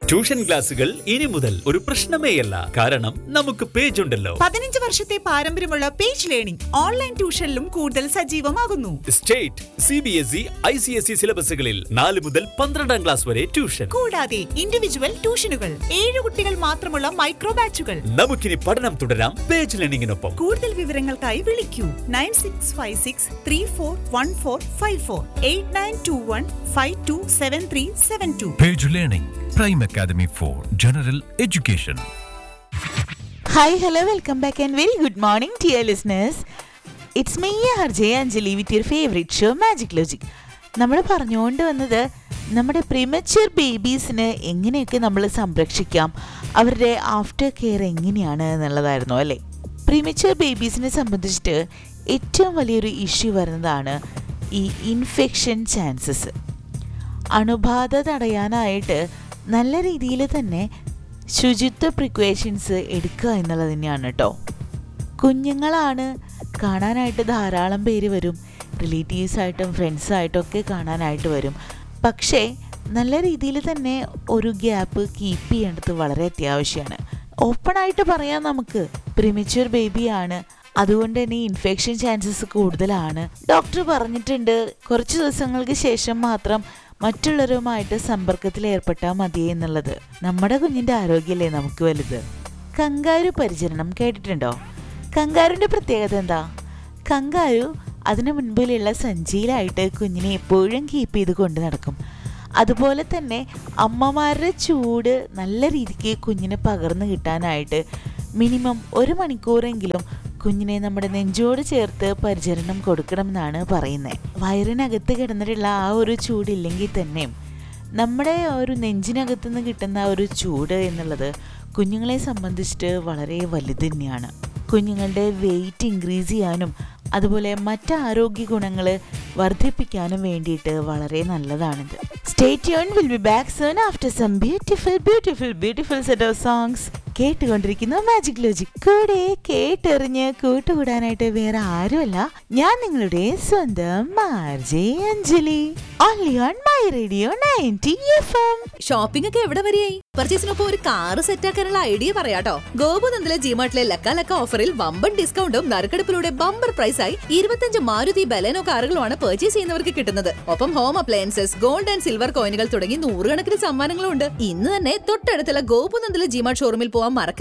Tuition ക്ലാസുകൾ ഇനി മുതൽ ഒരു പ്രശ്നമേയല്ല കാരണം നമുക്ക് പേജ് ഉണ്ടല്ലോ പതിനഞ്ച് വർഷത്തെ പാരമ്പര്യമുള്ള പേജ് ലേണിംഗ് ഓൺലൈൻ ട്യൂഷനിലും കൂടുതൽ സജീവമാകുന്നു state C B S E I C S E സിലബസുകളിൽ നാല് മുതൽ പന്ത്രണ്ടാം ക്ലാസ് വരെ ട്യൂഷൻ കൂടാതെ ഇൻഡിവിജ്വൽ ട്യൂഷനുകൾ ഏഴ് കുട്ടികൾ മാത്രമുള്ള മൈക്രോ ബാച്ചുകൾ നമുക്കിനി പഠനം തുടരാം പേജ് ലേണിംഗിനൊപ്പം കൂടുതൽ വിവരങ്ങൾക്കായി വിളിക്കൂ nine six five six three four one four five four eight nine two one five two seven three seven two Page Learning, Prime Academy for General Education. Hi hello welcome back and very good morning dear listeners it's me RJ Anjali with your favourite show magic logic നമ്മൾ പറഞ്ഞുകൊണ്ട് വന്നത് നമ്മുടെ premature ബേബീസിന് എങ്ങനെയൊക്കെ നമ്മൾ സംരക്ഷിക്കാം അവരുടെ after care എങ്ങനെയാണ് എന്നുള്ളതായിരുന്നു അല്ലേ പ്രിമച്ചർ ബേബീസിനെ സംബന്ധിച്ചിട്ട് ഏറ്റവും വലിയൊരു ഇഷ്യൂ വരുന്നതാണ് ഈ ഇൻഫെക്ഷൻ ചാൻസസ് അണുബാധ തടയാനായിട്ട് നല്ല രീതിയിൽ തന്നെ ശുചിത്വ പ്രിക്വേഷൻസ് എടുക്കുക എന്നുള്ളത് തന്നെയാണ് കേട്ടോ കുഞ്ഞുങ്ങളാണ് കാണാനായിട്ട് ധാരാളം പേര് വരും റിലേറ്റീവ്സായിട്ടും ഫ്രണ്ട്സായിട്ടും ഒക്കെ കാണാനായിട്ട് വരും പക്ഷേ നല്ല രീതിയിൽ തന്നെ ഒരു ഗ്യാപ്പ് കീപ്പ് ചെയ്യേണ്ടത് വളരെ അത്യാവശ്യമാണ് ഓപ്പണായിട്ട് പറയാം നമുക്ക് പ്രിമിച്വർ ബേബിയാണ് അതുകൊണ്ട് തന്നെ ഇൻഫെക്ഷൻ ചാൻസസ് കൂടുതലാണ് ഡോക്ടർ പറഞ്ഞിട്ടുണ്ട് കുറച്ച് ദിവസങ്ങൾക്ക് ശേഷം മാത്രം മറ്റുള്ളവരുമായിട്ട് സമ്പർക്കത്തിൽ ഏർപ്പെട്ടാൽ മതി എന്നുള്ളത് നമ്മുടെ കുഞ്ഞിന്റെ ആരോഗ്യമല്ലേ നമുക്ക് വലുത് കങ്കാരു പരിചരണം കേട്ടിട്ടുണ്ടോ കങ്കാരുന്റെ പ്രത്യേകത എന്താ കങ്കാരു അതിനു മുൻപിലുള്ള സഞ്ചിയിലായിട്ട് കുഞ്ഞിനെ എപ്പോഴും കീപ്പ് ചെയ്ത് കൊണ്ട് നടക്കും അതുപോലെ തന്നെ അമ്മമാരുടെ ചൂട് നല്ല രീതിക്ക് കുഞ്ഞിന് പകർന്നു കിട്ടാനായിട്ട് മിനിമം ഒരു മണിക്കൂറെങ്കിലും കുഞ്ഞിനെ നമ്മുടെ നെഞ്ചോട് ചേർത്ത് പരിചരണം കൊടുക്കണമെന്നാണ് പറയുന്നത് വയറിനകത്ത് കിടന്നിട്ടുള്ള ആ ഒരു ചൂടില്ലെങ്കിൽ തന്നെയും നമ്മുടെ ആ ഒരു നെഞ്ചിനകത്ത് നിന്ന് കിട്ടുന്ന ആ ഒരു ചൂട് എന്നുള്ളത് കുഞ്ഞുങ്ങളെ സംബന്ധിച്ചിട്ട് വളരെ വലുത് തന്നെയാണ് കുഞ്ഞുങ്ങളുടെ വെയിറ്റ് ഇൻക്രീസ് ചെയ്യാനും അതുപോലെ മറ്റ് ആരോഗ്യ ഗുണങ്ങൾ വർദ്ധിപ്പിക്കാനും വേണ്ടിയിട്ട് വളരെ നല്ലതാണിത് സ്റ്റേറ്റ് യൂൺ will be back soon after some beautiful beautiful beautiful set of songs കേട്ടുകൊണ്ടിരിക്കുന്ന മാജിക് ലോജിക് കൂടെ കേട്ടെറിഞ്ഞ് കൂട്ടുകൂടാനായിട്ട് വേറെ ആരുമല്ല ഞാൻ നിങ്ങളുടെ സ്വന്തം RJ Anjali only on my radio ninety F M shopping ഒക്കെ എവിടെ വരെയായി പർച്ചേസിനൊപ്പം ഒരു കാറ് സെറ്റാക്കാനുള്ള ഐഡിയ പറയാട്ടോ ഗോപുനന്ദിലെ ജിമാർട്ടിലെ ലക്ക ലക്ക ഓഫറിൽ വമ്പൻ ഡിസ്കൗണ്ടും നറുക്കെടുപ്പിലൂടെ ബമ്പർ പ്രൈസായി ഇരുപത്തഞ്ച് മാരുതി ബലേനോ കാറുകളുമാണ് പർച്ചേസ് ചെയ്യുന്നവർക്ക് കിട്ടുന്നത് ഒപ്പം home appliances gold and silver കോയിനുകൾ തുടങ്ങി നൂറുകണക്കിന് സമ്മാനങ്ങളും ഉണ്ട് ഇന്ന് തന്നെ തൊട്ടടുത്തുള്ള ഗോപുനന്ദിലെ ജിമാർട്ട് ഷോറൂമിൽ പോകാൻ മറക്ക